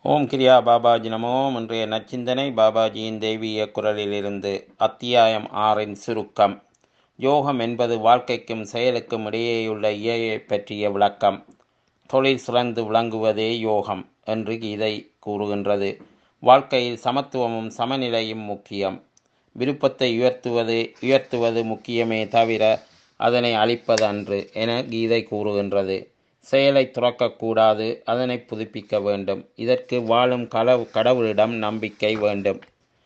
ஓம் கிரியா பாபாஜி நமோ இன்றைய நச்சிந்தனை பாபாஜியின் தெய்வீக குரலிலிருந்து அத்தியாயம் ஆறின் சுருக்கம் யோகம் என்பது வாழ்க்கைக்கும் செயலுக்கும் இடையேயுள்ள இயையை பற்றிய விளக்கம் தொழில் சிறந்து விளங்குவதே யோகம் என்று கீதை கூறுகின்றது வாழ்க்கையில் சமத்துவமும் சமநிலையும் முக்கியம் விருப்பத்தை உயர்த்துவது உயர்த்துவது முக்கியமே தவிர அதனை அழிப்பது அன்று என கீதை கூறுகின்றது செயலை துறக்கக்கூடாது அதனை புதுப்பிக்க வேண்டும் இதற்கு வாழும் களவு கடவுளிடம் நம்பிக்கை வேண்டும்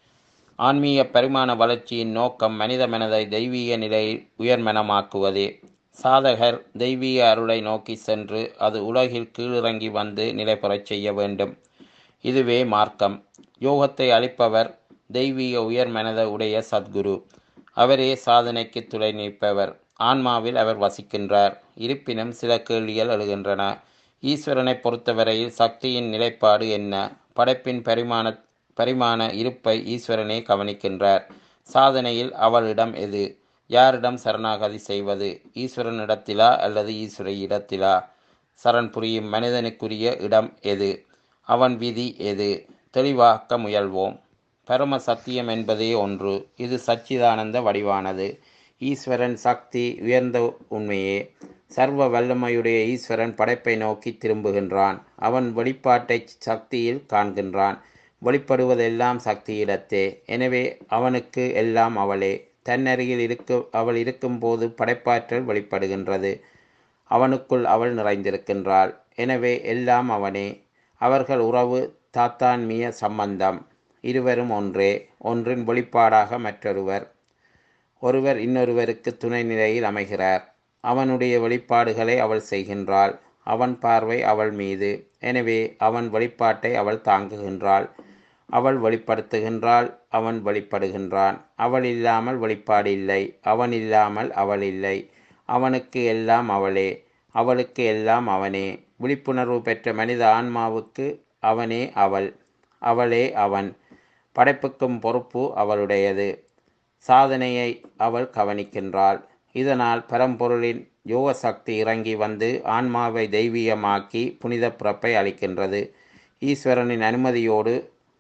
ஆன்மீக பரிமாண வளர்ச்சியின் நோக்கம் மனித மனதை தெய்வீக நிலையில் உயர்மனமாக்குவதே சாதகர் தெய்வீக அருளை நோக்கி சென்று அது உலகில் கீழிறங்கி வந்து நிலை பெறச் செய்ய வேண்டும் இதுவே மார்க்கம் யோகத்தை அளிப்பவர் தெய்வீக உயர் மனத உடைய சத்குரு அவரே சாதனைக்கு துணை நிற்பவர் ஆன்மாவில் அவர் வசிக்கின்றார் இருப்பினும் சில கேள்விகள் எழுகின்றன ஈஸ்வரனை பொறுத்தவரையில் சக்தியின் நிலைப்பாடு என்ன படைப்பின் பரிமாண பரிமாண இருப்பை ஈஸ்வரனே கவனிக்கின்றார் சாதனையில் அவளிடம் எது யாரிடம் சரணாகதி செய்வது ஈஸ்வரனிடத்திலா அல்லது ஈஸ்வரி இடத்திலா சரண் புரியும் மனிதனுக்குரிய இடம் எது அவன் விதி எது தெளிவாக்க முயல்வோம் பரம சத்தியம் என்பதே ஒன்று இது சச்சிதானந்த வடிவானது ஈஸ்வரன் சக்தி உயர்ந்த உண்மையே சர்வ வல்லமையுடைய ஈஸ்வரன் படைப்பை நோக்கி திரும்புகின்றான் அவன் வெளிப்பாட்டை சக்தியில் காண்கின்றான் வெளிப்படுவதெல்லாம் சக்தியிடத்தே எனவே அவனுக்கு எல்லாம் அவளே தன்னருகில் இருக்கு அவள் இருக்கும்போது படைப்பாற்றல் வெளிப்படுகின்றது அவனுக்குள் அவள் நிறைந்திருக்கின்றாள் எனவே எல்லாம் அவனே அவர்கள் உறவு தாத்தான்மிய சம்பந்தம் இருவரும் ஒன்றே ஒன்றின் வெளிப்பாடாக மற்றொருவர் ஒருவர் இன்னொருவருக்கு துணை நிலையில் அமைகிறார் அவனுடைய வெளிப்பாடுகளை அவள் செய்கின்றாள் அவன் பார்வை அவள் மீது எனவே அவன் வெளிப்பாட்டை அவள் தாங்குகின்றாள் அவள் வெளிப்படுத்துகின்றாள் அவன் வெளிப்படுகின்றான் அவள் இல்லாமல் வெளிப்பாடு இல்லை அவன் இல்லாமல் அவள் இல்லை அவனுக்கு எல்லாம் அவளே அவளுக்கு எல்லாம் அவனே விழிப்புணர்வு பெற்ற மனித ஆன்மாவுக்கு அவனே அவள் அவளே அவன் படைப்புக்கும் பொறுப்பு அவளுடையது சாதனையை அவள் கவனிக்கின்றாள் இதனால் பரம்பொருளின் யோக சக்தி இறங்கி வந்து ஆன்மாவை தெய்வீகமாக்கி புனித பிறப்பை அளிக்கின்றது ஈஸ்வரனின் அனுமதியோடு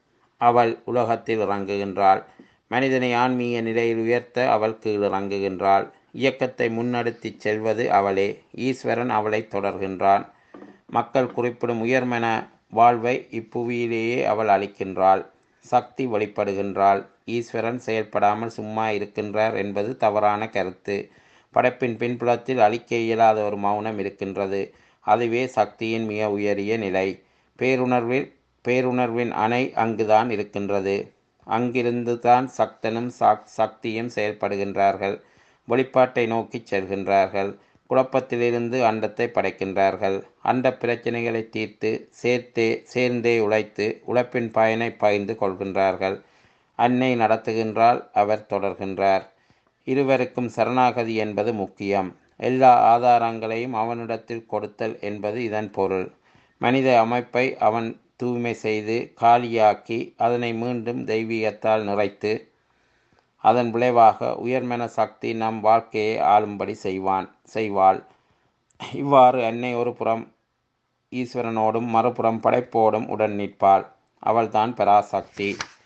அவள் உலகத்தில் இறங்குகின்றாள் மனிதனை ஆன்மீக நிலையில் உயர்த்த அவள் கீழ் இறங்குகின்றாள் இயக்கத்தை முன்னெடுத்துச் செல்வது அவளே ஈஸ்வரன் அவளை தொடர்கின்றான் மக்கள் குறிப்பிடும் உயர்மன வாழ்வை இப்புவியிலேயே அவள் அளிக்கின்றாள் சக்தி வெளிப்படுகின்றாள் ஈஸ்வரன் செயல்படாமல் சும்மா இருக்கின்றார் என்பது தவறான கருத்து படைப்பின் பின்புலத்தில் அழிக்க இயலாத ஒரு மௌனம் இருக்கின்றது அதுவே சக்தியின் மிக உயரிய நிலை பேருணர்வில் பேருணர்வின் அணை அங்குதான் இருக்கின்றது அங்கிருந்து தான் சக்தனும் சாக் சக்தியும் செயல்படுகின்றார்கள் வெளிப்பாட்டை நோக்கி செல்கின்றார்கள் குழப்பத்திலிருந்து அண்டத்தை படைக்கின்றார்கள் அண்ட பிரச்சனைகளை தீர்த்து சேர்த்தே சேர்ந்தே உழைத்து உழைப்பின் பயனை பகிர்ந்து கொள்கின்றார்கள் அன்னை நடத்துகின்றால் அவர் தொடர்கின்றார் இருவருக்கும் சரணாகதி என்பது முக்கியம் எல்லா ஆதாரங்களையும் அவனிடத்தில் கொடுத்தல் என்பது இதன் பொருள் மனித அமைப்பை அவன் தூய்மை செய்து காலியாக்கி அதனை மீண்டும் தெய்வீகத்தால் நிறைத்து அதன் விளைவாக உயர்மன சக்தி நம் வாழ்க்கையை ஆளும்படி செய்வான் செய்வாள் இவ்வாறு அன்னை ஒரு புறம் ஈஸ்வரனோடும் மறுபுறம் படைப்போடும் உடன் நிற்பாள் அவள்தான் பராசக்தி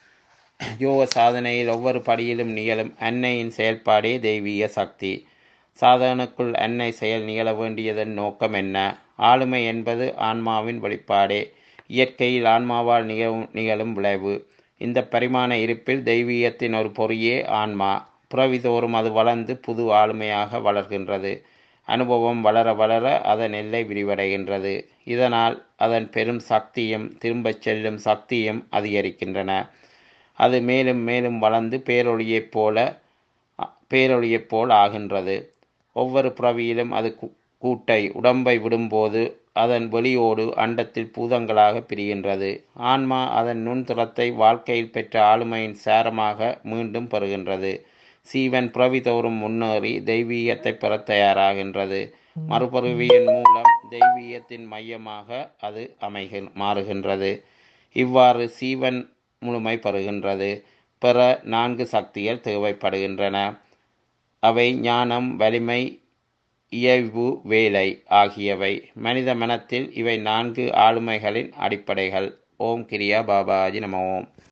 யோக சாதனையில் ஒவ்வொரு படியிலும் நிகழும் அன்னையின் செயல்பாடே தெய்வீக சக்தி சாதகனுக்குள் அன்னை செயல் நிகழ வேண்டியதன் நோக்கம் என்ன ஆளுமை என்பது ஆன்மாவின் வெளிப்பாடே இயற்கையில் ஆன்மாவால் நிகழும் நிகழும் விளைவு இந்த பரிமாண இருப்பில் தெய்வீகத்தின் ஒரு பொறியே ஆன்மா புறவிதோறும் அது வளர்ந்து புது ஆளுமையாக வளர்கின்றது அனுபவம் வளர வளர அதன் எல்லை விரிவடைகின்றது இதனால் அதன் பெரும் சக்தியும் திரும்பச் செல்லும் சக்தியும் அதிகரிக்கின்றன அது மேலும் மேலும் வளர்ந்து பேரொழியைப் போல பேரொழியைப் போல் ஆகின்றது ஒவ்வொரு புறவியிலும் அது கூட்டை உடம்பை விடும்போது அதன் வெளியோடு அண்டத்தில் பூதங்களாக பிரிகின்றது ஆன்மா அதன் நுண்துறத்தை வாழ்க்கையில் பெற்ற ஆளுமையின் சாரமாக மீண்டும் பெறுகின்றது சீவன் புறவிதோறும் முன்னேறி தெய்வீகத்தை பெற தயாராகின்றது மறுபருவியின் மூலம் தெய்வீகத்தின் மையமாக அது அமைக மாறுகின்றது இவ்வாறு சீவன் முழுமை பெறுகின்றது பெற நான்கு சக்திகள் தேவைப்படுகின்றன அவை ஞானம் வலிமை இயல்பு வேலை ஆகியவை மனித மனத்தில் இவை நான்கு ஆளுமைகளின் அடிப்படைகள் ஓம் கிரியா பாபாஜி நம ஓம்